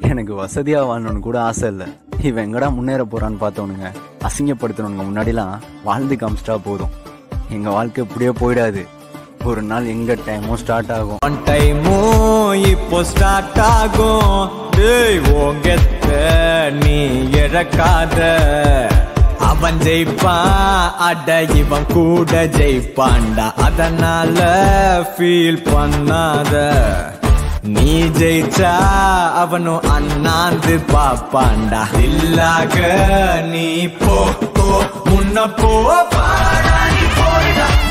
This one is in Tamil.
எனக்கு வசதியா வாழணும்னு கூட ஆசை இல்லை இவன் எங்கடா முன்னேற போறான்னு பார்த்தவனுங்க அசிங்கப்படுத்தணுங்க முன்னாடிலாம் வாழ்ந்து காமிச்சிட்டா போதும் எங்க வாழ்க்கை இப்படியே போயிடாது ஒரு நாள் எங்க டைமோ ஸ்டார்ட் ஆகும் ஒன் டைமும் இப்போ ஸ்டார்ட் ஆகும் டேய் ஓங்கத்த நீ இழக்காத அவன் ஜெயிப்பான் அட இவன் கூட ஜெயிப்பான்டா அதனால ஃபீல் பண்ணாத நீ ஜெயிச்சா அவனும் அண்ணாந்து பாப்பான்டா இல்லாக நீ போ போ முன்ன போ பாடா நீ போயிடா